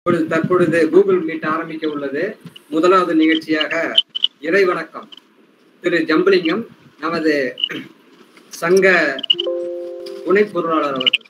இப்பொழுது தற்பொழுது Google meet ஆரம்பிக்க உள்ளது முதலாவது நிகழ்ச்சியாக இறை வணக்கம் திரு ஜம்பலிங்கம் நமது சங்க துணை பொருளாளர் அவர்கள்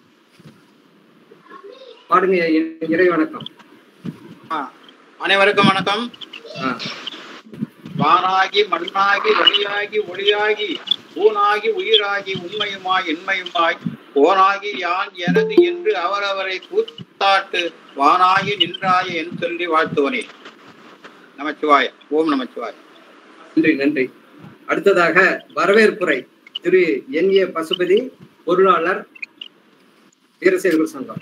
பாடுங்க இ- இறை வணக்கம் அனைவருக்கும் வணக்கம் ஆ, வானாகி மண்ணாகி வழியாகி ஒளியாகி ஊனாகி உயிராகி உண்மையுமாய் எண்மையுமாய் ஓனாகி யான் எனது என்று அவரவரை கூத்தாட்டு வானாகி நின்றாய என் சொல்லி வாழ்த்துவனே நமச்சிவாய ஓம் நமச்சிவாய நன்றி நன்றி அடுத்ததாக வரவேற்புரை திரு என் ஏ பசுபதி பொருளாளர் வீரசேகர் சங்கம்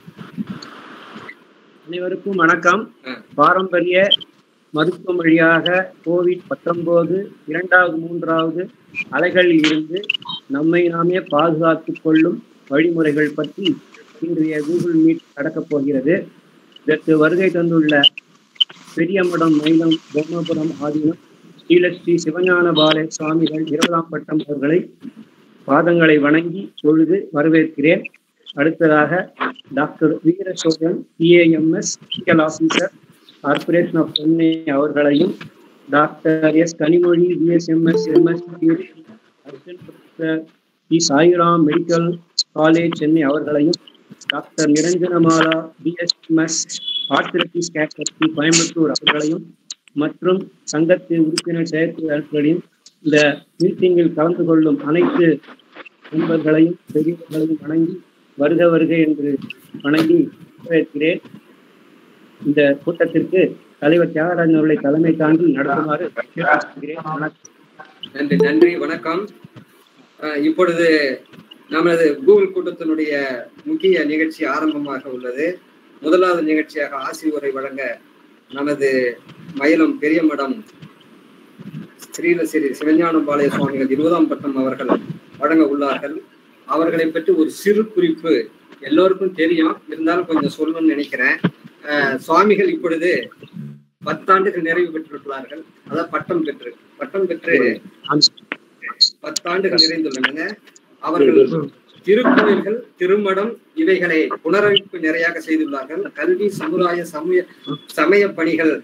அனைவருக்கும் வணக்கம் ஆ. பாரம்பரிய மருத்துவ வழியாக கோவிட் பத்தொன்பது இரண்டாவது மூன்றாவது அலைகளில் இருந்து நம்மை நாமே பாதுகாத்துக் கொள்ளும் வழிமுறைகள் பற்றி இன்றைய கூகுள் மீட் நடக்கப் போகிறது இதற்கு வருகை தந்துள்ள பெரியமடம் மயிலம் பொம்மபுரம் ஆதீனம் ஸ்ரீலஸ்ரீ சிவஞான பாலை சுவாமிகள் இருபதாம் பட்டம் அவர்களை பாதங்களை வணங்கி தொழுது வரவேற்கிறேன் அடுத்ததாக doctor Veerasozhan BAMS medical officer corporation of Chennai அவர்களையும் doctor S Kanimozhi BSMS MS assistant professor T Sairam medical college Chennai அவர்களையும் டாக்டர் நிரஞ்சனமாலா பிஎஸ்எம்எஸ் ஆர்த்திரபிஸ் கேட்டர்பி கோயம்புத்தூர் அவர்களையும் மற்றும் சங்கத்தின் உறுப்பினர் செயற்குழுக்களையும் இந்த மீட்டிங்கில் கலந்து கொள்ளும் அனைத்து நண்பர்களையும் பெரியவர்களையும் வணங்கி வருக வருக என்று வணங்கி வரவேற்கிறேன் இந்த கூட்டத்திற்கு தலைவர் தியாகராஜன் அவர்களை தலைமை தாங்கி நடத்துமாறு கேட்டுக்கொள்கிறேன் வணக்கம் நன்றி நன்றி வணக்கம் அஹ், இப்பொழுது நமது கூகுள் கூட்டத்தினுடைய முக்கிய நிகழ்ச்சி ஆரம்பமாக உள்ளது முதலாவது நிகழ்ச்சியாக ஆசி உரை வழங்க நமது மயிலம் பெரியமடம் ஸ்ரீலஸ்ரீ சிவஞானம் பாளைய சுவாமிகள் இருபதாம் பட்டம் அவர்கள் வழங்க உள்ளார்கள் அவர்களை பற்றி ஒரு சிறு குறிப்பு எல்லோருக்கும் தெரியும் இருந்தாலும் கொஞ்சம் சொல்லணும்னு நினைக்கிறேன் அஹ், சுவாமிகள் இப்பொழுது பத்தாண்டுகள் நிறைவு பெற்றுள்ளார்கள் அதாவது பட்டம் பெற்று பட்டம் பெற்று பத்தாண்டுகள் நிறைந்துள்ளன அவர்கள் திருக்கோயில்கள் திருமடம் இவைகளை புனரமைப்பு நிறையாக செய்துள்ளார்கள் கல்வி சமுதாய சமய சமய பணிகள்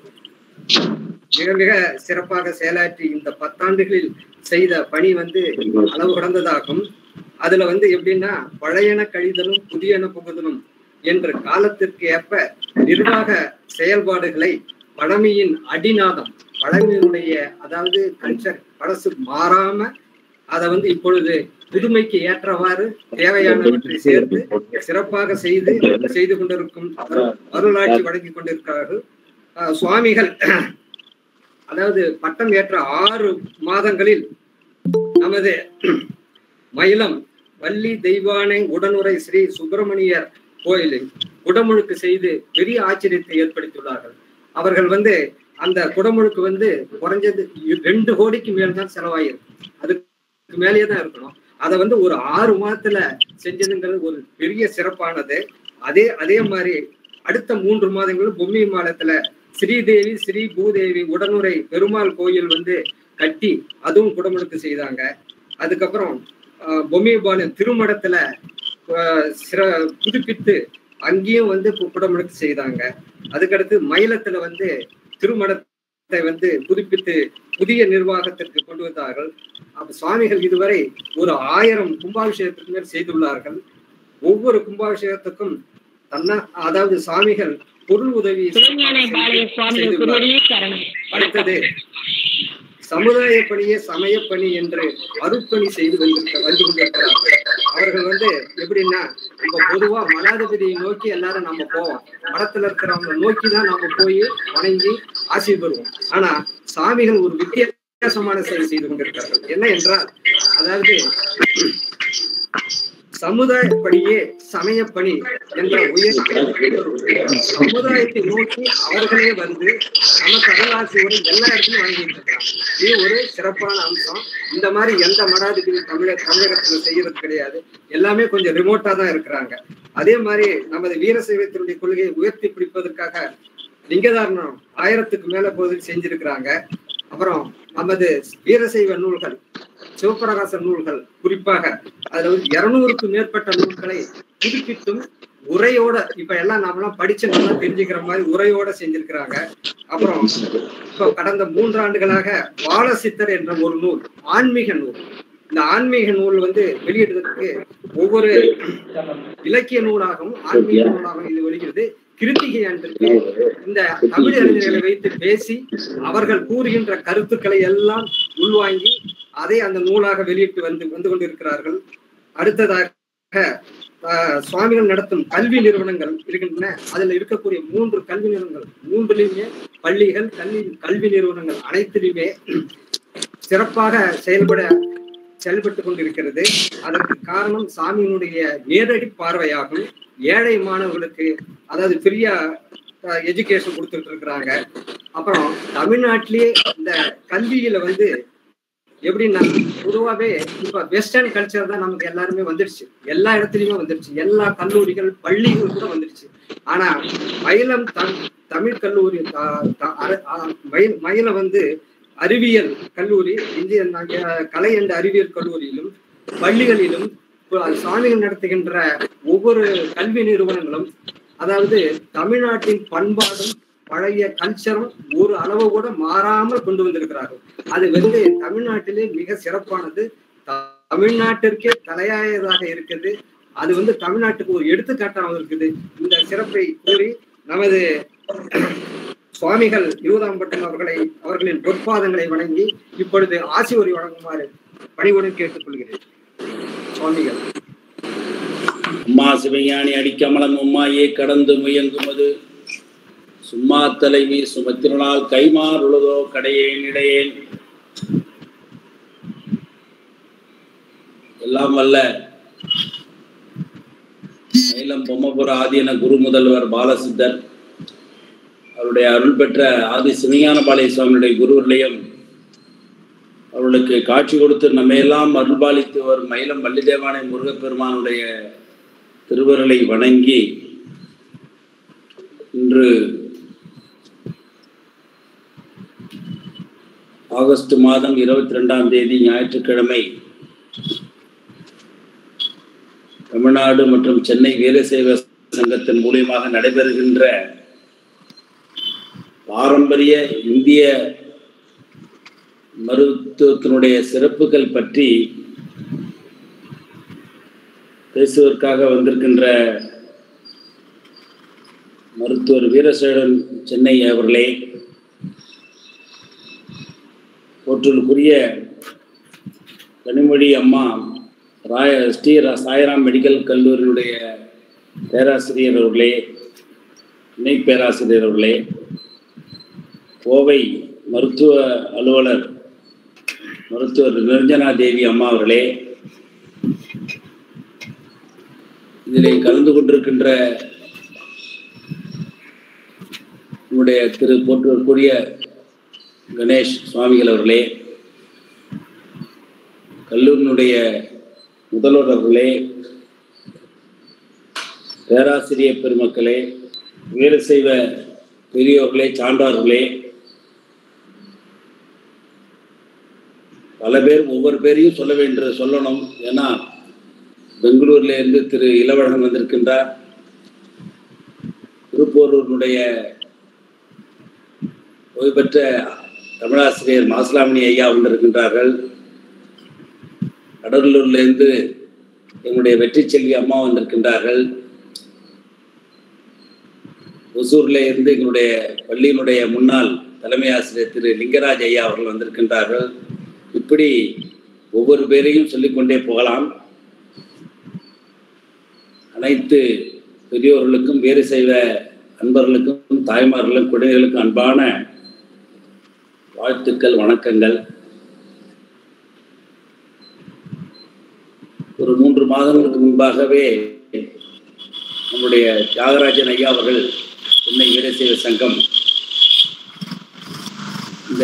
மிக மிக சிறப்பாக செயலாற்றி இந்த பத்தாண்டுகளில் செய்த பணி வந்து அளவு கடந்ததாகும் அதுல வந்து எப்படின்னா பழையன கழிதலும் புதியன புகுதலும் என்ற காலத்திற்கு ஏற்ப நிர்வாக செயல்பாடுகளை பழமையின் அடிநாதம் பழமையினுடைய அதாவது கல்ச்சர் பழசு மாறாம அதை வந்து இப்பொழுது புதுமைக்கு ஏற்றவாறு தேவையானவற்றை சேர்த்து சிறப்பாக செய்து செய்து கொண்டிருக்கும் அருள்- அருளாட்சி வழங்கி கொண்டிருக்கிறார்கள் அஹ் சுவாமிகள் அதாவது பட்டம் ஏற்ற ஆறு மாதங்களில் நமது மயிலம் வள்ளி தெய்வானை உடனுரை ஸ்ரீ சுப்பிரமணியர் கோயிலை குடமுழுக்கு செய்து பெரிய ஆச்சரியத்தை ஏற்படுத்தியுள்ளார்கள் அவர்கள் வந்து அந்த குடமுழுக்கு வந்து குறைஞ்சது ரெண்டு கோடிக்கு மேல் தான் செலவாயிருக்கு அதுக்கு மேலேயே தான் இருக்கணும் அதை வந்து ஒரு ஆறு மாதத்துல செஞ்சதுங்கிறது ஒரு பெரிய சிறப்பானது அதே அதே மாதிரி அடுத்த மூன்று மாதங்களும் பொம்மி மாதத்துல ஸ்ரீதேவி ஸ்ரீ பூதேவி உடனுரை பெருமாள் கோயில் வந்து கட்டி அதுவும் குடமுழுக்கு செய்தாங்க அதுக்கப்புறம் ஆஹ், பொம்மிபாளையம் திருமடத்துல ஆஹ், சிற புதுப்பித்து அங்கேயும் வந்து கு- குடமுழுக்கு செய்தாங்க அதுக்கடுத்து மயிலத்துல வந்து திருமணத்தை வந்து புதுப்பித்து புதிய நிர்வாகத்திற்கு கொண்டு வந்தார்கள் அப்ப சுவாமிகள் இதுவரை ஒரு ஆயிரம் கும்பாபிஷேகத்துக்கு மேல் செய்துள்ளார்கள் ஒவ்வொரு கும்பாபிஷேகத்துக்கும் தன்னா அதாவது சுவாமிகள் பொருள் உதவி சிவஞான பாளைய சுவாமிகள் செய்துள்ளார்கள். திருவடியே சரணம் அடுத்தது சமுதாய பணியே சமய பணி என்று அருட்பணி செய்து வந்திருக்க வந்து கொண்டிருக்கிறார்கள் அவர்கள் வந்து எப்படின்னா இப்ப பொதுவா மலாதிபதியை நோக்கி எல்லாரும் நம்ம போவோம் மடத்துல இருக்கிறவங்க நோக்கி தான் நாம போய் வணங்கி ஆசி பெறுவோம் ஆனா சாமிகள் ஒரு வித்தியாசமான செயல் செய்து கொண்டிருக்கிறார்கள் என்ன என்றால் அதாவது சமுதாய பணியே சமய பணி என்ற உயர் சமுதாயத்தை நோக்கி அவர்களே வந்து நமக்கு அருளாசியோடு எல்லா இடத்துலயும் வாங்கிட்டு இருக்காங்க இது ஒரு சிறப்பான அம்சம் இந்த மாதிரி எந்த மடாதிபதி தமிழக தமிழகத்துல செய்யறது கிடையாது எல்லாமே கொஞ்சம் ரிமோட்டா தான் இருக்கிறாங்க அதே மாதிரி நமது வீரசைவத்தினுடைய கொள்கையை உயர்த்தி பிடிப்பதற்காக லிங்கதாரணம் ஆயிரத்துக்கு மேல போது செஞ்சிருக்கிறாங்க அப்புறம் நமது வீரசைவ நூல்கள் சிவபிரகாச நூல்கள் குறிப்பாக அதுல வந்து இருநூறுக்கும் மேற்பட்ட நூல்களை புதுப்பித்தும் உரையோட இப்ப எல்லாம் நாமெல்லாம் படிச்சு நல்லா தெரிஞ்சுக்கிற மாதிரி உரையோட செஞ்சிருக்கிறாங்க அப்புறம் இப்போ கடந்த மூன்றாண்டுகளாக பாலசித்தர் என்ற ஒரு நூல் ஆன்மீக நூல் இந்த ஆன்மீக நூல் வந்து வெளியிடுறதுக்கு ஒவ்வொரு இலக்கிய நூலாகவும் ஆன்மீக நூலாகவும் இது வெளியிடுது கிருத்திகை அன்றைக்கு இந்த தமிழ் அறிஞர்களை வைத்து பேசி அவர்கள் கூறுகின்ற கருத்துக்களை எல்லாம் உள்வாங்கி அதை அந்த நூலாக வெளியிட்டு வந்து வந்து கொண்டிருக்கிறார்கள் அடுத்ததாக ஆஹ், சுவாமிகள் நடத்தும் கல்வி நிறுவனங்கள் இருக்கின்றன அதுல இருக்கக்கூடிய மூன்று கல்வி நிறுவனங்கள் மூன்றுலையுமே பள்ளிகள் கல்வி கல்வி நிறுவனங்கள் அனைத்திலுமே சிறப்பாக செயல்பட செயல்பட்டு கொண்டிருக்கிறது அதற்கு காரணம் சாமியினுடைய நேரடி பார்வையாகும் ஏழை மாணவர்களுக்கு அதாவது ஃப்ரீயா எஜுகேஷன் கொடுத்துட்டு இருக்கிறாங்க அப்புறம் தமிழ்நாட்டிலேயே இந்த கல்வியில வந்து எப்படின்னா பொதுவாகவே இப்ப வெஸ்டர்ன் கல்ச்சர் தான் நமக்கு எல்லாருமே வந்துடுச்சு எல்லா இடத்துலயுமே வந்துடுச்சு எல்லா கல்லூரிகள் பள்ளிகள் கூட வந்துடுச்சு ஆனா மயிலம் தம் தமிழ் கல்லூரி த- த- அர- அ- மயில் மயிலம் வந்து அறிவியல் கல்லூரி இந்திய ந- கலை என்ற அறிவியல் கல்லூரியிலும் பள்ளிகளிலும் இப்போ சுவாமிகள் நடத்துகின்ற ஒவ்வொரு கல்வி நிறுவனங்களும் அதாவது தமிழ்நாட்டின் பண்பாடும் பழைய கல்ச்சரும் ஒரு அளவு கூட மாறாமல் கொண்டு வந்திருக்கிறார்கள் அது வந்து தமிழ்நாட்டிலே மிக சிறப்பானது த- தமிழ்நாட்டிற்கே தலையாயதாக இருக்குது அது வந்து தமிழ்நாட்டுக்கு ஒரு எடுத்துக்காட்டாக இருக்குது இந்த சிறப்பை கூறி நமது சுவாமிகள் இருபதாம் பட்டம் அவர்களை அவர்களின் பொற்பாதங்களை வணங்கி இப்பொழுது ஆசி உரை வழங்குமாறு பணிவுடன் கேட்டுக்கொள்கிறேன் சுவாமிகள் அம்மா சிவஞானி அடிக்கமலம் உம்மாயே கடந்து முயங்குமது சும்மா தலைவி சுமத்திரனால் கைமாறுள்ளதோ கடையேன் இடையேன் எல்லாம் வல்ல மயிலம் பொம்மபுர ஆதீன குரு முதல்வர் பாலசித்தர் அவருடைய அருள் பெற்ற ஆதி சிவஞான பாளைய சுவாமியுடைய குருவர்களையும் அவர்களுக்கு காட்சி கொடுத்து நம்மையெல்லாம் அருள்பாலித்து வரும் மயிலம் வள்ளிதேவானை முருகப்பெருமானுடைய திருவருளை வணங்கி இன்று ஆகஸ்ட் மாதம் இருபத்தி ரெண்டாம் தேதி ஞாயிற்றுக்கிழமை தமிழ்நாடு மற்றும் சென்னை வீரசைவ சங்கத்தின் மூலியமாக நடைபெறுகின்ற பாரம்பரிய இந்திய மருத்துவத்தினுடைய சிறப்புகள் பற்றி பேசுவதற்காக வந்திருக்கின்ற மருத்துவர் வீரசேடன் சென்னை அவர்களே போற்றுக்குரிய கனிமொழி அம்மா ராய ஸ்ரீ ரா- சாய்ராம் மெடிக்கல் கல்லூரியினுடைய பேராசிரியர் அவர்களே இணை பேராசிரியர் அவர்களே கோவை மருத்துவ அலுவலர் மருத்துவர் நிரஞ்சனா தேவி அம்மா அவர்களே இதிலே கலந்து கொண்டிருக்கின்ற நம்முடைய திரு போற்றுவதற்குரிய கணேஷ் சுவாமிகள் அவர்களே கல்லூரியினுடைய முதல்வர் அவர்களே பேராசிரியர் பெருமக்களே வீரசைவ பெரியோர்களே சான்றார்களே பல பேர் ஒவ்வொரு பேரையும் சொல்ல வேண்டிய சொல்லணும் ஏன்னா பெங்களூர்ல இருந்து திரு இளவழகன் வந்திருக்கின்றார் திருப்போரூரினுடைய ஓய்வு பெற்ற தமிழாசிரியர் மாசிலாமணி ஐயா வந்திருக்கின்றார்கள் கடலூர்ல இருந்து எங்களுடைய வெற்றி செல்வி அம்மா வந்திருக்கின்றார்கள் ஒசூர்ல இருந்து எங்களுடைய பள்ளியினுடைய முன்னாள் தலைமை ஆசிரியர் திரு லிங்கராஜ் ஐயா அவர்கள் வந்திருக்கின்றார்கள் இப்படி ஒவ்வொரு பேரையும் சொல்லிக்கொண்டே போகலாம் அனைத்து பெரியோர்களுக்கும் வேறு செய்த அன்பர்களுக்கும் தாய்மார்களுக்கும் குழந்தைகளுக்கும் அன்பான வாழ்த்துக்கள் வணக்கங்கள் ஒரு மூன்று மாதங்களுக்கு முன்பாகவே நம்முடைய தியாகராஜன் ஐயா அவர்கள் சென்னை வீரசைவ சங்கம் இந்த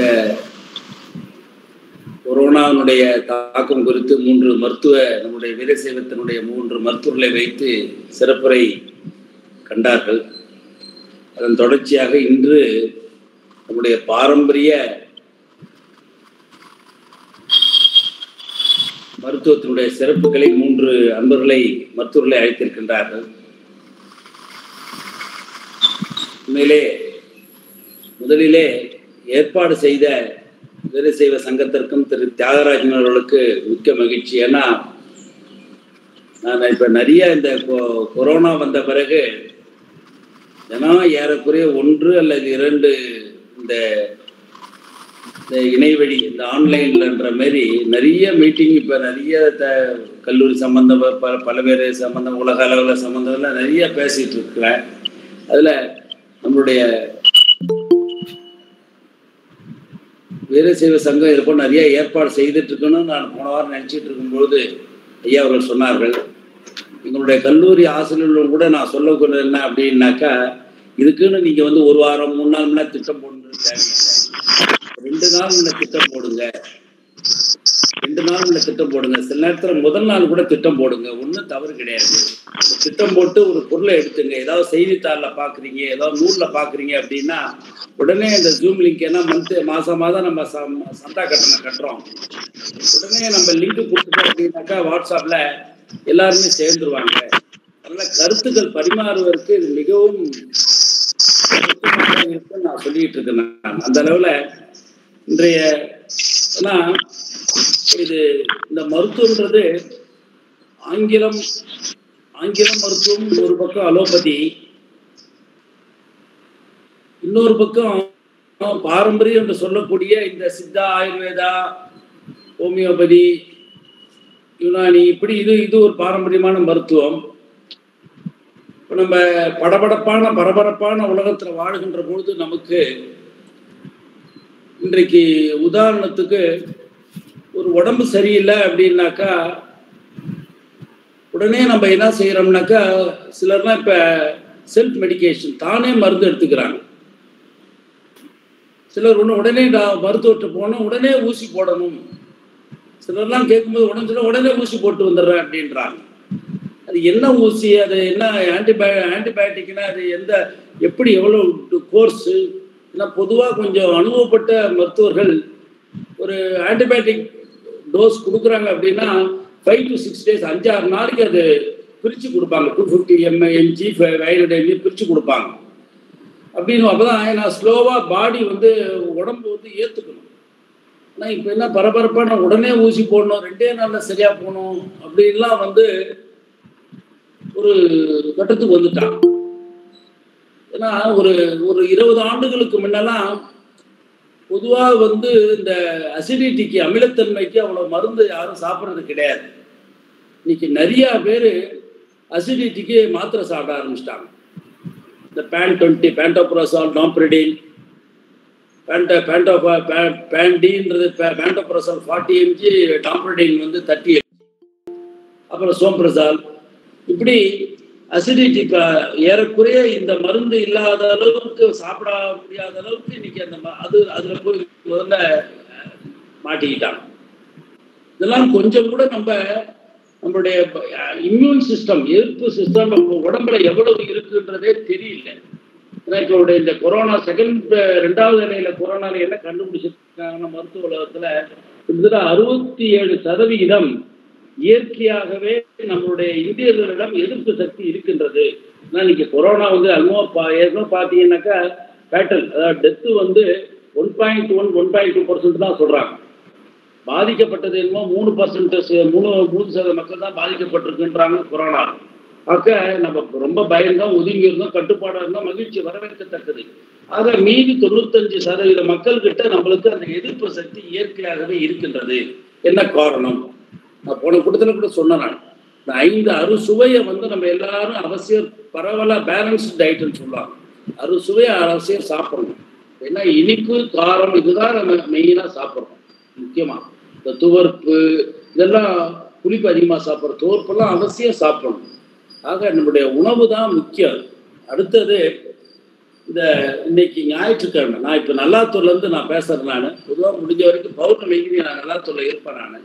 கொரோனாவினுடைய தாக்கம் குறித்து மூன்று மருத்துவ நம்முடைய வீரசைவத்தினுடைய மூன்று மருத்துவர்களை வைத்து சிறப்புரை கண்டார்கள் அதன் தொடர்ச்சியாக இன்று நம்முடைய பாரம்பரிய மருத்துவத்தினுடைய சிறப்புகளை மூன்று அன்பர்களை மருத்துவர்களை அழைத்திருக்கின்றார்கள் உண்மையிலே முதலிலே ஏற்பாடு செய்த வீரசைவ சங்கத்திற்கும் திரு தியாகராஜன் அவர்களுக்கு மிக்க மகிழ்ச்சி ஏன்னா நான் இப்ப நிறைய இந்த கொ- கொரோனா வந்த பிறகு தினம் ஏறக்குறைய ஒன்று அல்லது இரண்டு இந்த இந்த இணையவழி இந்த ஆன்லைன்லன்ற மாதிரி நிறைய மீட்டிங் இப்ப நிறைய த கல்லூரி சம்பந்தம் பல பல்வேறு சம்பந்தம் உலக அளவில் சம்பந்தம்லாம் நிறைய பேசிட்டு இருக்கிறேன் அதுல நம்மளுடைய வீரசைவ சங்கம் இது போல நிறைய ஏற்பாடு செய்துட்டு இருக்கணும்னு நான் போன வாரம் நினைச்சிட்டு இருக்கும்பொழுது ஐயா அவர்கள் சொன்னார்கள் எங்களுடைய கல்லூரி ஆசிரியர்களும் கூட நான் சொல்ல என்ன அப்படின்னாக்கா இதுக்குன்னு நீங்க வந்து ஒரு வாரம் மூணு நாள் முன்னாடி திட்டம் போடணும்னு தேவையில்லை ரெண்டு நாள் முன்ன திட்டம் போடுங்க ரெண்டு நாள் முன்ன திட்டம் போடுங்க சில நேரத்துல முதல் நாள் கூட திட்டம் போடுங்க ஒண்ணும் தவறு கிடையாது திட்டம் போட்டு ஒரு பொருளை எடுத்துங்க ஏதாவது செய்தித்தாள்ல பாக்குறீங்க ஏதாவது நூல்ல பாக்குறீங்க அப்படின்னா உடனே இந்த ஜூம் லிங்க் ஏன்னா மந்த் மாசம் மாதம் நம்ம சம்- சந்தா கட்டணம் கட்டுறோம் உடனே நம்ம லிங்க் கொடுத்துட்டோம் அப்படின்னாக்கா வாட்ஸ்அப்ல எல்லாருமே சேர்ந்துருவாங்க அதனால கருத்துக்கள் பரிமாறுவதற்கு இது மிகவும் பொருத்தமாக இருக்குன்னு நான் சொல்லிட்டு இருக்கேன் நான். அந்த அளவுல இன்றைய ஏன்னா இது இந்த மருத்துவம்ன்றது ஆங்கிலம் ஆங்கிலம் மருத்துவம் ஒரு பக்கம் அலோபதி இன்னொரு பக்கம் பாரம்பரியம் என்று சொல்லக்கூடிய இந்த சித்தா ஆயுர்வேதா ஹோமியோபதி யுனானி இப்படி இது இது ஒரு பாரம்பரியமான மருத்துவம் இப்போ நம்ம படபடப்பான பரபரப்பான உலகத்துல வாழுகின்ற பொழுது நமக்கு இன்றைக்கு உதாரணத்துக்கு ஒரு உடம்பு சரியில்லை அப்படின்னாக்கா உடனே நம்ம என்ன செய்யறோம்னாக்கா சிலர்லாம் இப்ப செல்ஃப் மெடிகேஷன் தானே மருந்து எடுத்துக்கிறாங்க சிலர் ஒன்று உடனே டா- மருத்துவர்கிட்ட போகணும் உடனே ஊசி போடணும் சிலர்லாம் கேட்கும்போது உடனே சொல்ல உடனே ஊசி போட்டு வந்துடுறேன் அப்படின்றாங்க அது என்ன ஊசி அது என்ன ஆன்டிபய ஆன்டிபயோட்டிக்னா அது எந்த எப்படி எவ்வளோ கோர்ஸு ஏன்னா பொதுவாக கொஞ்சம் அனுபவப்பட்ட மருத்துவர்கள் ஒரு ஆன்டிபயோட்டிக் டோஸ் கொடுக்குறாங்க அப்படின்னா ஃபைவ் டு சிக்ஸ் டேஸ் அஞ்சாறு நாளைக்கு அது பிரித்து கொடுப்பாங்க two fifty MA mg five hundred mg பிரித்து கொடுப்பாங்க அப்படின்னு அப்பதான் நான் ஸ்லோவாக பாடி வந்து உடம்பு வந்து ஏற்றுக்கணும் ஆனால் இப்போ என்ன பரபரப்பான உடனே ஊசி போடணும் ரெண்டே நாளில் சரியா போகணும் அப்படின்லாம் வந்து ஒரு கட்டத்துக்கு வந்துட்டான் ஏன்னா ஒரு ஒரு இருபது ஆண்டுகளுக்கு முன்னெல்லாம் பொதுவாக வந்து இந்த அசிடிட்டிக்கு அமிலத்தன்மைக்கு அவ்வளோ மருந்து யாரும் சாப்பிட்றது கிடையாது இன்னைக்கு நிறைய பேர் அசிடிட்டிக்கு மாத்திரை சாப்பிட ஆரம்பிச்சிட்டாங்க இந்த பேன் டுவெண்ட்டி பேண்டோப்ரோசால் நாப்ரிடின் பேண்ட பேண்டோ பேண்டின்றது பேண்டோப்ரோசால் ஃபார்ட்டி எம்ஜி டாம்ப்ரிடின் வந்து தேர்ட்டி அப்புறம் சோம்ப்ரசால் இப்படி அசிடிட்டி ஏறக்குறைய இந்த மருந்து இல்லாத அளவுக்கு சாப்பிட முடியாத அளவுக்கு இன்னைக்கு அந்த ம- அது அதுல போய் முதல்ல அஹ், மாட்டிக்கிட்டாங்க இதெல்லாம் கொஞ்சம் கூட நம்ம நம்மளுடைய இம்யூன் சிஸ்டம் எதிர்ப்பு சிஸ்டம் நம்ம உடம்புல எவ்வளவு இருக்குன்றதே தெரியல ஏன்னா இப்போ உடைய இந்த கொரோனா செகண்ட் ரெண்டாவது நிலையில கொரோனால என்ன கண்டுபிடிச்சிருக்காங்கன்னா மருத்துவ உலகத்துல கிட்டத்தட்ட அறுபத்தி ஏழு சதவிகிதம் இயற்கையாகவே நம்மளுடைய இந்தியர்களிடம் எதிர்ப்பு சக்தி இருக்கின்றது ஆனா இன்னைக்கு கொரோனா வந்து அல்மோ பா ஏற்கனவே பார்த்தீங்கன்னாக்கா பேட்டல் அதாவது டெத்து வந்து one point one one point two percent தான் சொல்றாங்க பாதிக்கப்பட்டது என்னமோ மூணு பர்சன்ட் மூணு மூணு சதவீத மக்கள் தான் பாதிக்கப்பட்டிருக்குன்றாங்க கொரோனா ஆக நம்ம ரொம்ப பயந்தோம் ஒதுங்கி இருந்தோம் கட்டுப்பாடாக இருந்தோம் மகிழ்ச்சி வரவேற்கத்தக்கது ஆக மீதி தொண்ணூத்தஞ்சு சதவீத மக்கள் கிட்ட நம்மளுக்கு அந்த எதிர்ப்பு சக்தி இயற்கையாகவே இருக்கின்றது என்ன காரணம் நான் போன கூட்டத்துல கூட சொன்னேன் நான் இந்த ஐந்து அறுசுவையை வந்து நம்ம எல்லாரும் அவசியம் பரவலா பேலன்ஸ்டு டயட்னு சொல்லுவாங்க அறுசுவையை அவசியம் சாப்பிடணும் ஏன்னா இனிப்பு காரம் இதுதான் நம்ம மெயினாக சாப்பிட்றோம் முக்கியமா இந்த துவர்ப்பு இதெல்லாம் புளிப்பு அதிகமாக சாப்பிட்றோம் துவர்ப்பெல்லாம் அவசியம் சாப்பிடணும் ஆக நம்முடைய உணவு தான் முக்கியம் அடுத்தது இந்த இன்னைக்கு ஞாயிற்றுக்கிழமை நான் இப்போ நல்லாத்தூர்ல இருந்து நான் பேசுறேன் நான் பொதுவாக முடிஞ்ச வரைக்கும் பௌர்ணமிக்கு நான் நல்லாத்தூர்ல இருப்பேன் நான்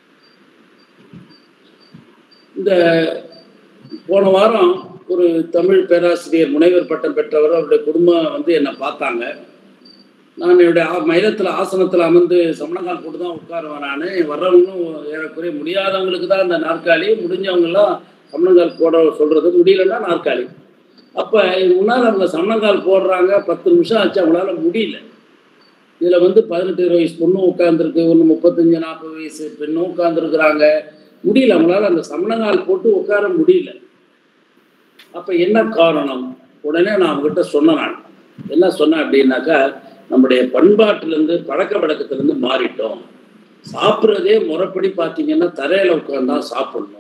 இந்த போன வாரம் ஒரு தமிழ் பேராசிரியர் முனைவர் பட்டம் பெற்றவர் அவருடைய குடும்பம் வந்து என்னை பார்த்தாங்க நான் என்னுடைய ஆ- மயிலத்துல ஆசனத்துல அமர்ந்து சமணங்கால் போட்டு தான் உட்காருவேன் நான் வர்றவங்களும் ஏறக்குறைய முடியாதவங்களுக்கு தான் அந்த நாற்காலி முடிஞ்சவங்கெல்லாம் சமணங்கால் போட சொல்றது முடியலன்னா நாற்காலி அப்ப முன்னால் அவங்க சமணங்கால் போடுறாங்க பத்து நிமிஷம் ஆச்சு அவங்களால முடியல இதுல வந்து பதினெட்டு இருபது வயசு பொண்ணும் உட்காந்துருக்கு ஒன்று முப்பத்தஞ்சு நாற்பது வயசு பெண்ணும் உட்காந்துருக்குறாங்க முடியல அவங்களால அந்த சமணங்கால் போட்டு உட்கார முடியல அப்ப என்ன காரணம் உடனே நான் அவங்ககிட்ட சொன்னேன் நான் என்ன சொன்னேன் அப்படின்னாக்கா நம்முடைய பண்பாட்டிலேருந்து பழக்க வழக்கத்திலேருந்து மாறிட்டோம் சாப்பிட்றதே முறைப்படி பார்த்தீங்கன்னா தரையில உட்காந்து தான் சாப்பிடணும்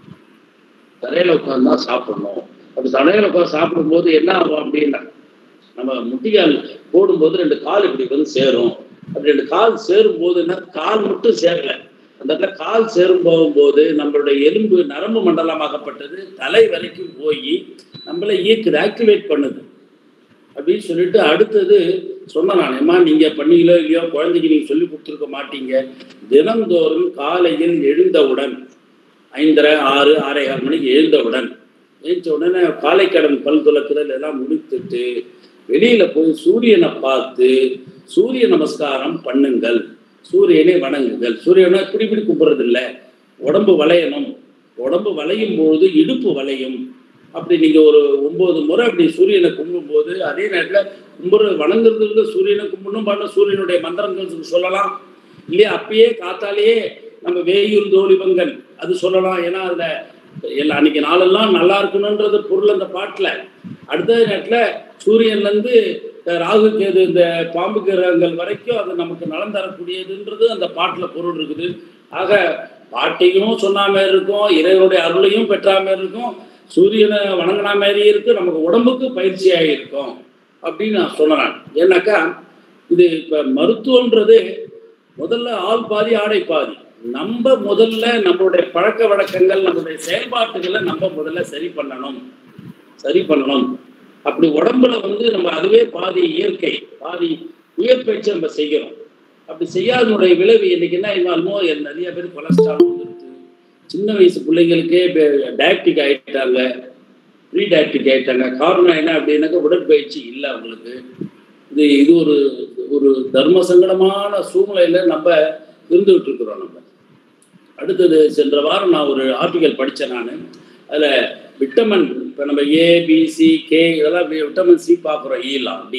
தரையில உட்காந்து தான் சாப்பிடணும் அப்படி தரையில உட்காந்து சாப்பிடும்போது என்ன ஆகும் அப்படின்னா நம்ம முட்டிகால் போடும்போது ரெண்டு கால் இப்படி வந்து சேரும் அப்படி ரெண்டு கால் சேரும் போது என்ன கால் மட்டும் சேரல அந்த இடத்துல கால் சேரும் போகும்போது நம்மளுடைய எலும்பு நரம்பு மண்டலமாகப்பட்டது தலை வரைக்கும் போய் நம்மளை இயக்குது ஆக்டிவேட் பண்ணுது அப்படின்னு சொல்லிட்டு அடுத்தது சொன்னேன் நான் ஏம்மா நீங்க பண்ணீங்களோ இல்லையோ குழந்தைக்கு நீங்க சொல்லி கொடுத்துருக்க மாட்டீங்க தினந்தோறும் காலையில் எழுந்தவுடன் ஐந்தரை ஆறு ஆறே ஆறு மணிக்கு எழுந்தவுடன் எழுந்த உடனே காலைக்கடன் பல் துலக்குதல் எல்லாம் முடித்துட்டு வெளியில போய் சூரியனை பார்த்து சூரிய நமஸ்காரம் பண்ணுங்கள் சூரியனை வணங்குங்கள் சூரியனை இப்படி இப்படி கும்பிடுறது இல்ல உடம்பு வளையணும் உடம்பு வளையும் பொழுது இடுப்பு வளையும் அப்படி நீங்க ஒரு ஒன்பது முறை அப்படி சூரியனை கும்பிடும்போது அதே நேரத்துல கும்பிடுறது வணங்குறதுக்கு சூரியனை கும்பிடணும் பண்ண சூரியனுடைய மந்திரங்கள் சொல்லலாம் இல்லையா அப்பயே காத்தாலேயே நம்ம வேயூர் தோழிபங்கன் அது சொல்லலாம் ஏன்னா அதுல எல்லா அன்னைக்கு நாளெல்லாம் நல்லா இருக்கணுன்றது பொருள் அந்த பாட்டுல அடுத்த நேரத்துல சூரியன்ல இருந்து அஹ், ராகு கேது இந்த பாம்பு கிரகங்கள் வரைக்கும் அது நமக்கு நலம் தரக்கூடியதுன்றது அந்த பாட்டுல பொருள் இருக்குது ஆக பாட்டையும் சொன்ன மாதிரி இருக்கும் இறைவனுடைய அருளையும் பெற்றா மாதிரி இருக்கும் சூரியனை வணங்கினா மாதிரி இருக்கு நமக்கு உடம்புக்கு பயிற்சியாக இருக்கும் அப்படின்னு நான் சொன்னேன் ஏன்னாக்கா இது இப்ப மருத்துவம்ன்றது முதல்ல ஆள் பாதி ஆடை பாதி நம்ம முதல்ல நம்மளுடைய பழக்க வழக்கங்கள் நம்மளுடைய செயல்பாட்டுகளை நம்ம முதல்ல சரி பண்ணணும் சரி பண்ணணும் அப்படி உடம்புல வந்து நம்ம அதுவே பாதி இயற்கை பாதி உயர்பயிற்சி நம்ம செய்கிறோம் அப்படி செய்யாதனுடைய விளைவு இன்னைக்கு என்ன இருந்தாலுமோ நிறைய பேர் கொலஸ்ட்ரால் வந்துருது சின்ன வயசு பிள்ளைங்களுக்கே டயபிட்டிக் ஆயிட்டாங்க ப்ரீ டயபிட்டிக் ஆயிட்டாங்க காரணம் என்ன அப்படின்னாக்கா உடற்பயிற்சி இல்லை அவங்களுக்கு இது இது ஒரு ஒரு தர்ம சங்கடமான சூழ்நிலையில நம்ம இருந்துகிட்டு இருக்கிறோம் நம்ம அடுத்தது சென்ற வாரம் நான் ஒரு ஆர்டிக்கல் படித்தேன் நான் அதில் விட்டமின் இப்போ நம்ம ஏ பி சி கே இதெல்லாம் விட்டமின் சி பார்க்குறோம் ஈலாம் டி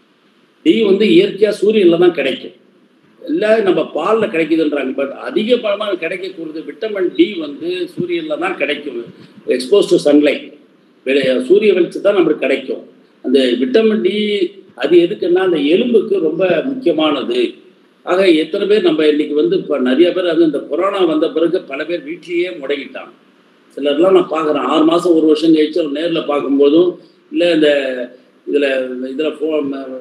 டி வந்து இயற்கையாக சூரியனில் தான் கிடைக்கும் எல்லாம் நம்ம பாலில் கிடைக்குதுன்றாங்க பட் அதிகபலமாக கிடைக்கக்கூடியது விட்டமின் டி வந்து சூரியனில் தான் கிடைக்கும் எக்ஸ்போஸ் டு சன்லைட் சூரிய வெளிச்சம் தான் நம்மளுக்கு கிடைக்கும் அந்த விட்டமின் டி அது எதுக்குன்னா அந்த எலும்புக்கு ரொம்ப முக்கியமானது ஆக எத்தனை பேர் நம்ம இன்னைக்கு வந்து இப்போ நிறைய பேர் அது இந்த கொரோனா வந்த பிறகு பல பேர் வீட்லேயே முடங்கிட்டாங்க சிலர்லாம் நான் பார்க்குறேன் ஆறு மாதம் ஒரு வருஷம் கழிச்சு அவர் நேரில் பார்க்கும்போதும் இல்லை இந்த இதில் இதில் ஃபோ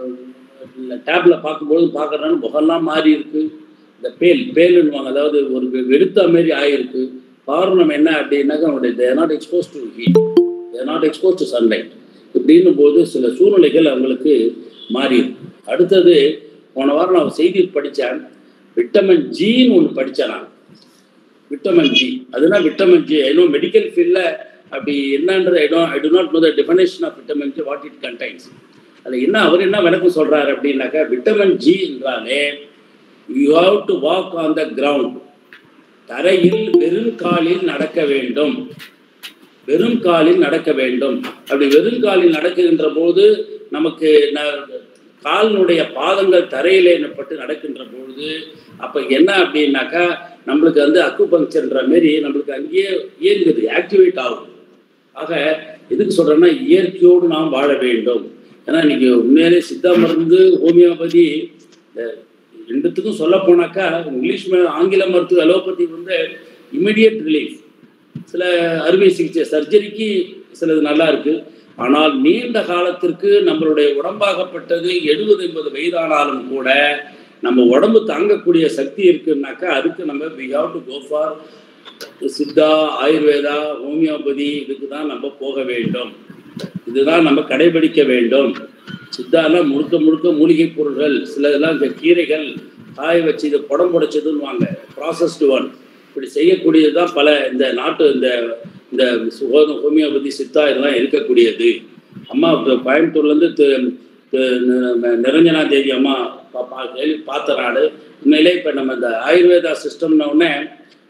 டேப்பில் பார்க்கும்போதும் பார்க்குறான்னு முகம்லாம் மாறி இருக்கு இந்த பேல் பேலுன்னுவாங்க அதாவது ஒரு வெ- வெளுத்த மாரி ஆயிருக்கு காரணம் என்ன அப்படின்னாக்கா அவனுடைய they're not expose to heat they're not expose to sunlight இப்படின்னும் போது சில சூழ்நிலைகள் அவங்களுக்கு மாறி இருக்கு அடுத்தது போன வாரம் நான் ஒரு செய்தி படித்தேன் விட்டமின் ஜின்னு ஒன்று படித்தேன் நான் விட்டமின் ஜி அதுனா vitamin G I know medical ஃபீல்டில் அப்படி என்னன்றது I do I do not know the definition of vitamin G what it contains அது என்ன அவர் என்ன விளக்கம் சொல்றாரு அப்படின்னாக்கா விட்டமின் ஜி என்றாலே you have to walk on the ground தரையில் வெறும் காலில் நடக்க வேண்டும் வெறும் காலில் நடக்க வேண்டும் அப்படி வெறும் காலில் நடக்கின்ற போது நமக்கு ந- காலினுடைய பாதங்கள் தரையிலே பட்டு நடக்கின்ற பொழுது அப்ப என்ன அப்படின்னாக்கா நம்மளுக்கு வந்து அக்கு பங்க்சர்ன்ற மாரி நம்மளுக்கு அங்கேயே இயங்குது ஆக்டிவேட் ஆகும் ஆக எதுக்கு சொல்றேன்னா இயற்கையோடு நாம் வாழ வேண்டும் ஏன்னா இன்னைக்கு உண்மையிலே சித்தா மருந்து ஹோமியோபதி இந்த ரெண்டுத்துக்கும் சொல்ல போனாக்கா இங்கிலீஷ் மே- ஆங்கில மருத்துவ அலோபதி வந்து இமிடியட் ரிலீஃப் சில அறுவை சிகிச்சை சர்ஜரிக்கு சிலது நல்லா இருக்கு ஆனால் நீண்ட காலத்திற்கு நம்மளுடைய உடம்பாகப்பட்டது எழுபது எண்பது வயதானாலும் கூட நம்ம உடம்பு தாங்கக்கூடிய சக்தி இருக்குன்னாக்கா அதுக்கு நம்ம we have to go for Siddha Ayurveda homeopathy இதுக்கு தான் நம்ம போக வேண்டும் இதுதான் நம்ம கடைபிடிக்க வேண்டும் சித்தாலாம் முழுக்க முழுக்க மூலிகை பொருள்கள் சிலதெல்லாம் இந்த கீரைகள் காய வச்சு இது புடம் புடைச்சதுன்னு வாங்க ப்ராசஸ்டு ஒன் இப்படி செய்யக்கூடியது தான் பல இந்த நாட்டு இந்த இந்த சுகோ- ஹோமியோபதி சித்தா இதெல்லாம் இருக்கக்கூடியது அம்மா இப்ப கோயம்புத்தூர்லேருந்து தி- தி- நி- நிரஞ்சனா தேவி அம்மா பா- பா- கேள்வி பார்த்த நாடு உண்மையிலே இப்போ நம்ம இந்த ஆயுர்வேதா சிஸ்டம்ன உடனே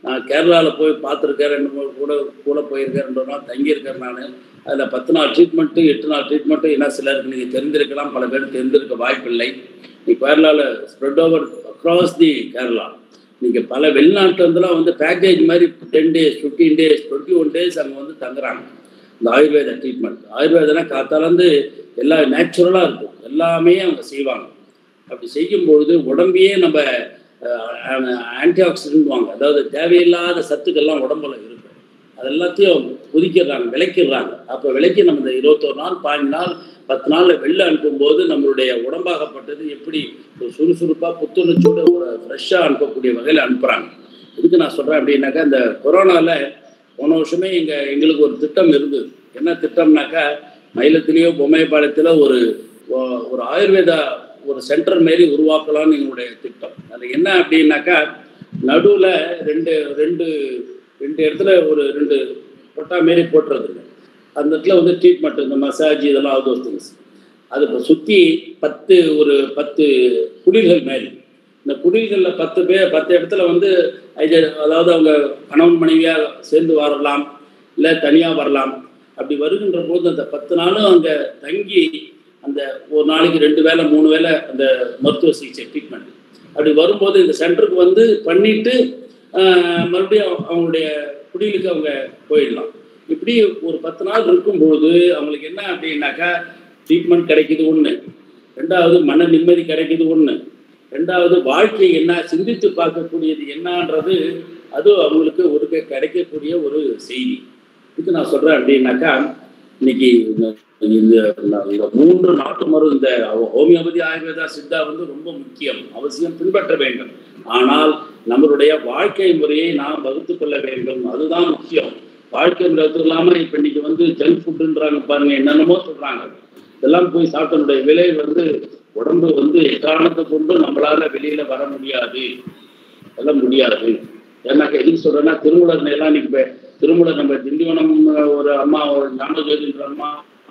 நான் கேரளாவில் போய் பார்த்துருக்கேன் ரெண்டு மூணு கூட கூட போயிருக்கேன் ரெண்டு நாள் தங்கியிருக்கேன் நான் அதில் பத்து நாள் ட்ரீட்மெண்ட்டு எட்டு நாள் ட்ரீட்மெண்ட்டு என்ன சிலருக்கு நீங்கள் தெரிந்திருக்கலாம் பல பேர் தெரிந்திருக்க வாய்ப்பில்லை நீ கேரளாவில் spread over across the Kerala நீங்கள் பல வெளிநாட்டுலேருந்துலாம் வந்து பேக்கேஜ் மாதிரி ten days fifteen days twenty one days அங்கே வந்து தங்குறாங்க இந்த ஆயுர்வேத ட்ரீட்மெண்ட் ஆயுர்வேதனா காத்தாலேருந்து எல்லாம் நேச்சுரலாக இருக்கும் எல்லாமே அவங்க செய்வாங்க அப்படி செய்யும்பொழுது உடம்பையே நம்ம ஆன்டி ஆக்சிடென்ட்வாங்க அதாவது தேவையில்லாத சத்துக்கள்லாம் உடம்புல இருக்கும் அது எல்லாத்தையும் ஒதுக்கிடுறாங்க விளக்கிடுறாங்க அப்போ விளக்கி நம்ம இந்த இருபத்தோரு நாள் பாஞ்சு நாள் பத்து நாளில் வெளில அனுப்பும்போது நம்மளுடைய உடம்பாகப்பட்டது எப்படி ஒரு சுறுசுறுப்பாக புத்துணர்ச்சியோட ஒரு ஃப்ரெஷ்ஷாக அனுப்பக்கூடிய வகையில் அனுப்புகிறாங்க இதுக்கு நான் சொல்கிறேன் அப்படின்னாக்கா இந்த கொரோனாவில் போன வருஷமே எங்கள் எங்களுக்கு ஒரு திட்டம் இருந்தது என்ன திட்டம்னாக்கா மயிலத்திலேயோ பொம்மைப்பாளையத்தில் ஒரு ஒ- ஒரு ஆயுர்வேதா ஒரு சென்டர் மாரி உருவாக்கலாம்னு எங்களுடைய திட்டம் அது என்ன அப்படின்னாக்கா நடுவில் ரெண்டு ரெண்டு ரெண்டு இடத்துல ஒரு ரெண்டு கொட்டா மாரி போட்டுறது அந்த இடத்துல வந்து ட்ரீட்மெண்ட் இந்த மசாஜ் இதெல்லாம் ஆல் தோஸ் திங்ஸ் அது இப்போ சுற்றி பத்து ஒரு பத்து குடில்கள் மாதிரி இந்த குடில்களில் பத்து பேர் பத்து இடத்துல வந்து ஐத- அதாவது அவங்க கணவன் மனைவியாக சேர்ந்து வரலாம் இல்லை தனியாக வரலாம் அப்படி வருகின்ற போது அந்த பத்து நாளும் அங்கே தங்கி அந்த ஒரு நாளைக்கு ரெண்டு வேளை மூணு வேளை அந்த மருத்துவ சிகிச்சை ட்ரீட்மெண்ட் அப்படி வரும்போது இந்த சென்டருக்கு வந்து பண்ணிட்டு ஆஹ், மறுபடியும் அவங்களுடைய குடிலுக்கு அவங்க போயிடலாம் இப்படி ஒரு பத்து நாள் இருக்கும்போது அவங்களுக்கு என்ன அப்படின்னாக்கா ட்ரீட்மெண்ட் கிடைக்குது ஒன்று ரெண்டாவது மன நிம்மதி கிடைக்குது ஒன்று ரெண்டாவது வாழ்க்கை என்ன சிந்தித்து பார்க்கக்கூடியது என்னன்றது அது அவங்களுக்கு ஒரு கிடைக்கக்கூடிய ஒரு செய்தி இதுக்கு நான் சொல்றேன் அப்படின்னாக்கா இன்னைக்கு இந்த- இந்த இந்த மூன்று நாட்டு மருந்து இந்த ஹோமியோபதி ஆயுர்வேதா சித்தா வந்து ரொம்ப முக்கியம் அவசியம் பின்பற்ற வேண்டும் ஆனால் நம்மளுடைய வாழ்க்கை முறையை நாம் வகுத்து கொள்ள வேண்டும் அதுதான் முக்கியம் வாழ்க்கை முறை இல்லாம இப்ப இன்னைக்கு வந்து ஜங்க் ஃபுட்டுன்றாங்க பாருங்க என்னென்னமோ சொல்றாங்க இதெல்லாம் போய் சாப்பிட்டனுடைய விலை வந்து உடம்பு வந்து எக்காரணத்தை கொண்டு நம்மளால வெளியில வர முடியாது அதெல்லாம் முடியாது ஏன்னாக்க எதுக்கு சொல்றேன்னா திருமூலர் எல்லாம் இன்னைக்கு இப்ப திருமூலர் நம்ம திண்டிவனம் ஒரு அம்மா ஒரு ஞானஜோதின்ற அம்மா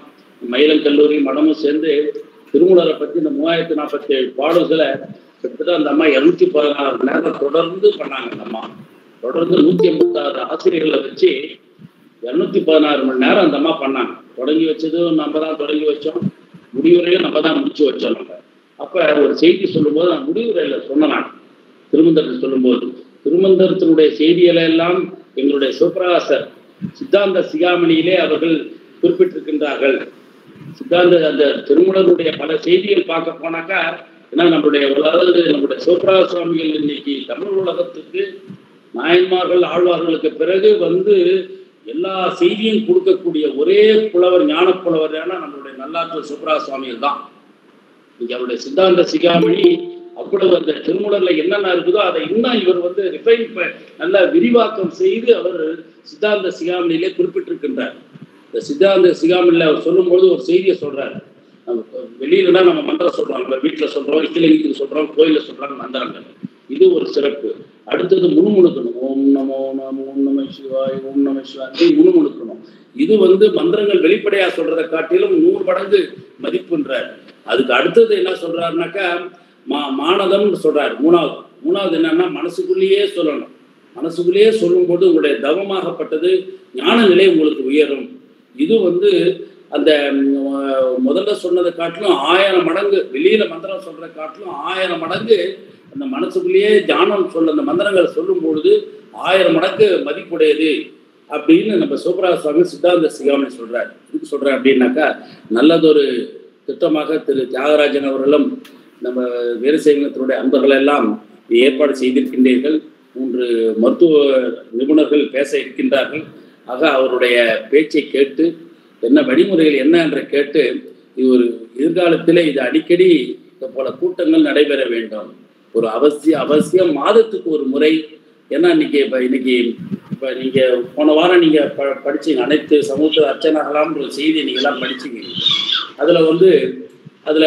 மயிலம் கல்லூரி மடமும் சேர்ந்து திருமூலரை பத்தி இந்த மூவாயிரத்தி நாற்பத்தி ஏழு பாடல்களை கிட்டத்தட்ட அந்த அம்மா இருநூத்தி பதினாறு மணி நேரம் தொடர்ந்து பண்ணாங்க அந்த அம்மா தொடர்ந்து நூத்தி எண்பத்தாறு ஆசிரியர்களை வச்சு இருநூத்தி பதினாறு மணி நேரம் அந்த அம்மா பண்ணாங்க தொடங்கி வச்சதும் நம்ம தான் தொடங்கி வச்சோம் முடிவுரையும் நம்ம தான் முடிச்சு வச்சோம் நம்ம அப்ப ஒரு செய்தி சொல்லும்போது நான் முடிவுரையில சொன்னேன் நான் திருமந்திரத்தில் சொல்லும்போது திருமந்திரத்தினுடைய செய்திகளை எல்லாம் எங்களுடைய சிவபிரகாசர் சித்தாந்த சிகாமணியிலே அவர்கள் குறிப்பிட்டிருக்கின்றார்கள் சித்தாந்த அந்த திருமணனுடைய பல செய்திகள் பார்க்க போனாக்கா ஏன்னா நம்மளுடைய அதாவது நம்முடைய சிவபிரகாச சுவாமிகள் இன்னைக்கு தமிழ் உலகத்துக்கு நாயன்மார்கள் ஆழ்வார்களுக்கு பிறகு வந்து எல்லா செய்தியும் கொடுக்கக்கூடிய ஒரே புலவர் ஞான புலவர் நம்மளுடைய நல்லாற்று சிவபிரகாச சுவாமிகள் தான் இங்க அவருடைய சித்தாந்த சிகாமணி அவ்வளவு அந்த திருமூலர்ல என்னென்ன இருக்குதோ அதை இன்னும் இவர் வந்து ரிஃபைன் நல்ல விரிவாக்கம் செய்து அவர் சித்தாந்த சிகாமணியிலே குறிப்பிட்டிருக்கின்றார் இந்த சித்தாந்த சிகாமணியில அவர் சொல்லும்போது ஒரு செய்தியை சொல்றாரு நம்ம வெளியிலனா நம்ம மந்திரம் சொல்றோம் நம்ம வீட்டுல சொல்றோம் இக்கிலிங்கத்துக்கு சொல்றோம் கோயில சொல்றாங்க மந்திரங்கள் இது ஒரு சிறப்பு அடுத்தது முணுமுணுக்கணும் ஓம் நமோ நமோ ஓம் நம சிவாய் ஓம் நம சிவாய் முணுமுணுக்கணும் இது வந்து மந்திரங்கள் வெளிப்படையா சொல்றதை காட்டிலும் நூறு மடங்கு மதிப்புன்றார் அதுக்கு அடுத்தது என்ன சொல்றாருனாக்கா மா மானதம்னு சொல்றாரு மூணாவது மூணாவது என்னன்னா மனசுக்குள்ளேயே சொல்லணும் மனசுக்குள்ளேயே சொல்லும்போது உங்களுடைய தவமாகப்பட்டது ஞான நிலை உங்களுக்கு உயரும் இது வந்து அந்த ம், முதல்ல சொன்னதை காட்டிலும் ஆயிரம் மடங்கு வெளியில மந்திரம் சொல்றதை காட்டிலும் ஆயிரம் மடங்கு அந்த மனசுக்குள்ளேயே ஞானம் சொல்ல அந்த மந்திரங்களை சொல்லும் பொழுது ஆயிரம் மடங்கு மதிப்புடையது அப்படின்னு நம்ம சூப்பரா சுவாமி சித்தாந்த சிகாமணி சொல்றாரு இதுக்கு சொல்றேன் அப்படின்னாக்கா நல்லதொரு திட்டமாக திரு தியாகராஜன் அவர்களும் நம்ம வீரசைவத்தினுடைய அன்பர்கள் எல்லாம் ஏற்பாடு செய்திருக்கின்றீர்கள் மூன்று மருத்துவ நிபுணர்கள் பேச இருக்கின்றார்கள் ஆக அவருடைய பேச்சை கேட்டு என்ன வழிமுறைகள் என்ன என்று கேட்டு இது ஒரு எதிர்காலத்திலே இது அடிக்கடி இது போல கூட்டங்கள் நடைபெற வேண்டும் ஒரு அவசியம் அவசியம் மாதத்துக்கு ஒரு முறை ஏன்னா இன்னைக்கு இப்ப இன்னைக்கு இப்ப நீங்க போன வாரம் நீங்க ப படிச்சீங்க அனைத்து சமூக அர்ச்சனாகலாம்ன்ற ஒரு செய்தியை நீங்க எல்லாம் படிச்சீங்க அதுல வந்து அதுல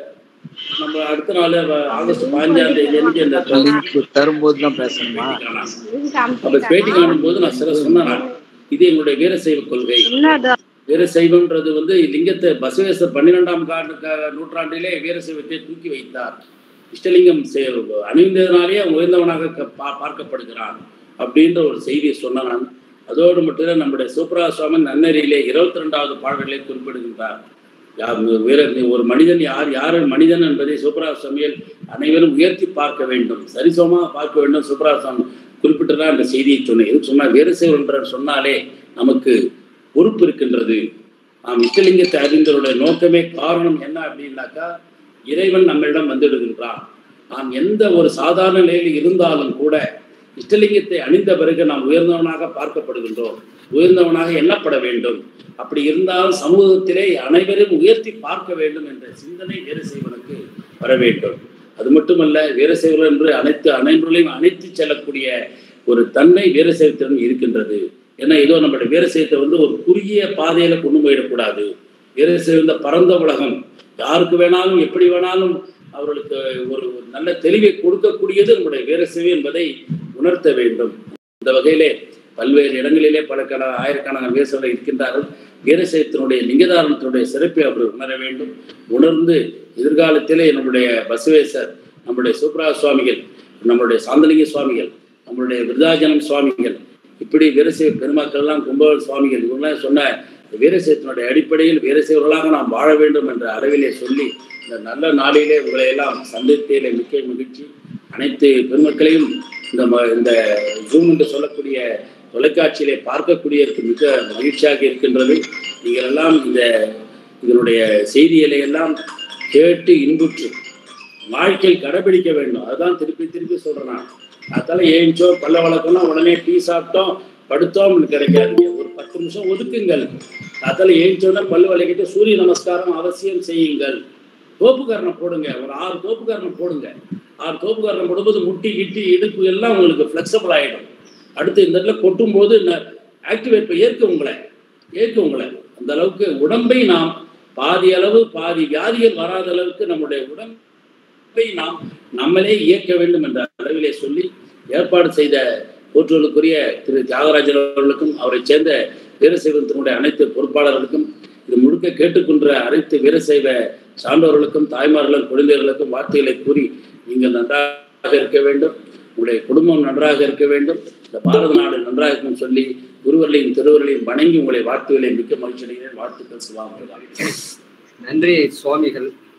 நம்ம அடுத்த நாள் வ- ஆகஸ்ட் பதினஞ்சாம் தேதி அன்னைக்கு அந்த லிங்க் தரும்போது தான் பேசணுமா அப்ப பேட்டி காணும்போது நான் சில சொன்னேன் நான். இது எங்களுடைய வீரசைவ கொள்கை வீரசைவம்ன்றது வந்து லிங்கத்தை பசவேஸ்வர் பன்னிரெண்டாம் காண்டு க- நூற்றாண்டிலே வீரசைவத்தை தூக்கி வைத்தார் இஷ்டலிங்கம் சே- அணிந்ததினாலே அவன் உயர்ந்தவனாக க- பா- பார்க்கப்படுகிறான் அப்படின்ற ஒரு செய்தியை சொன்ன நான் அதோடு மட்டும் நம்முடைய சூப்பரா சுவாமி நன்னறியிலே இருபத்தி ரெண்டாவது பாடலிலே குறிப்பிடுகின்றார் யார் வீர ஒரு மனிதன் யார் யார் மனிதன் என்பதை சூப்பரா சுவாமியில் அனைவரும் உயர்த்தி பார்க்க வேண்டும் சரிசமமாக பார்க்க வேண்டும் சூப்பரா சுவாமி குறிப்பிட்டுதான் அந்த செய்தியை சொன்னேன் எது சொன்னா வீரசைவர் என்ற சொன்னாலே நமக்கு பொறுப்பு இருக்கின்றது நாம் இஷ்டலிங்கத்தை அறிந்தவருடைய நோக்கமே காரணம் என்ன அப்படின்னாக்கா இறைவன் நம்மிடம் வந்துடுகின்றான் நாம் எந்த ஒரு சாதாரண நிலையில் இருந்தாலும் கூட இஷ்டலிங்கத்தை அணிந்த பிறகு நாம் உயர்ந்தவனாக பார்க்கப்படுகின்றோம் உயர்ந்தவனாக எண்ணப்பட வேண்டும் அப்படி இருந்தாலும் சமூகத்திலே அனைவரும் உயர்த்தி பார்க்க வேண்டும் என்ற சிந்தனை வீரசைவனுக்கு வர வேண்டும் அது மட்டுமல்ல வீரசைவன் என்று அனைத்து அனைவர்களையும் அணைத்து செல்லக்கூடிய ஒரு தன்மை வீரசைவத்திடம் இருக்கின்றது ஏன்னா ஏதோ நம்மளுடைய வீரசைவத்தை வந்து ஒரு குறுகிய பாதையில கொண்டு போயிடக்கூடாது வீரசைவந்த பரந்த உலகம் யாருக்கு வேணாலும் எப்படி வேணாலும் அவர்களுக்கு ஒரு ஒரு நல்ல தெளிவை கொடுக்கக்கூடியது நம்முடைய வீரசேவை என்பதை உணர்த்த வேண்டும் இந்த வகையிலே பல்வேறு இடங்களிலே பல கண ஆயிரக்கணக்கான வீரசர்கள் இருக்கின்றார்கள் வீரசேவத்தினுடைய லிங்கதாரணத்தினுடைய சிறப்பை அவர்கள் உணர வேண்டும் உணர்ந்து எதிர்காலத்திலே நம்முடைய பசவேசர் நம்முடைய சூப்பரா சுவாமிகள் நம்முடைய சாந்தலிங்க சுவாமிகள் நம்மளுடைய விருதாஜனம் சுவாமிகள் இப்படி வீரசைவ பெருமக்கள் எல்லாம் கும்பகோணம் சுவாமிகள் இவங்கெல்லாம் சொன்ன வீரசேவத்தினுடைய அடிப்படையில் வீரசைவர்களாக நாம் வாழ வேண்டும் என்ற அளவிலே சொல்லி இந்த நல்ல நாளிலே உங்களை எல்லாம் சந்தித்ததிலே மிக்க மகிழ்ச்சி அனைத்து பெருமக்களையும் இந்த ம- இந்த ஜூம் என்று சொல்லக்கூடிய தொலைக்காட்சியிலே பார்க்கக்கூடியதற்கு மிக மகிழ்ச்சியாக இருக்கின்றது நீங்கள் எல்லாம் இந்த இதனுடைய செய்திகளை எல்லாம் கேட்டு இன்புற்று வாழ்க்கையில் கடைபிடிக்க வேண்டும் அதுதான் திருப்பி திருப்பி சொல்றேன் நான் அதால ஏஞ்சோ பல்ல வளர்க்கணும் உடனே டீ சாப்பிட்டோம் படுத்தோம்னு கிடைக்காதீங்க ஒரு பத்து நிமிஷம் ஒதுக்குங்கள் அதால ஏஞ்சோன்னா பல்லு வளைக்கிட்டு சூரிய நமஸ்காரம் அவசியம் செய்யுங்கள் தோப்புக்காரனை போடுங்க ஒரு ஆறு தோப்புக்காரனை போடுங்க ஆறு தோப்புக்காரனை போடும்போது முட்டி கிட்டி இடுப்பு எல்லாம் உங்களுக்கு ஃப்ளெக்சிபிள் ஆகிடும் அடுத்து இந்த இடத்துல கொட்டும் போது ஆக்டிவேட் ஏற்க உங்களை ஏற்க உங்களை அந்த அளவுக்கு உடம்பை நாம் பாதி அளவு பாதி வியாதிகள் வராத அளவுக்கு நம்முடைய உடம்பை நாம் நம்மளே இயக்க வேண்டும் என்ற அளவிலே சொல்லி ஏற்பாடு செய்த போற்றுதலுக்குரிய திரு தியாகராஜன் அவர்களுக்கும் அவரைச் சேர்ந்த வீரசைவத்தினுடைய அனைத்து பொறுப்பாளர்களுக்கும் இது முழுக்க கேட்டுக்கொண்ட அனைத்து வீரசைவ சான்றோர்களுக்கும் தாய்மார்களுக்கும் குழந்தைகளுக்கும் வார்த்தைகளை கூறி நீங்கள் நன்றாக இருக்க வேண்டும் உங்களுடைய குடும்பம் நன்றாக இருக்க வேண்டும் இந்த பாரத நாடு நன்றாக இருக்கும் சொல்லி குருவர்களையும் திருவர்களையும் வணங்கி உங்களை வாழ்த்துகளை மிக்க மகிழ்ச்சி அடைகிறேன் வாழ்த்துக்கள் சிவாமிகள் நன்றி சுவாமிகள்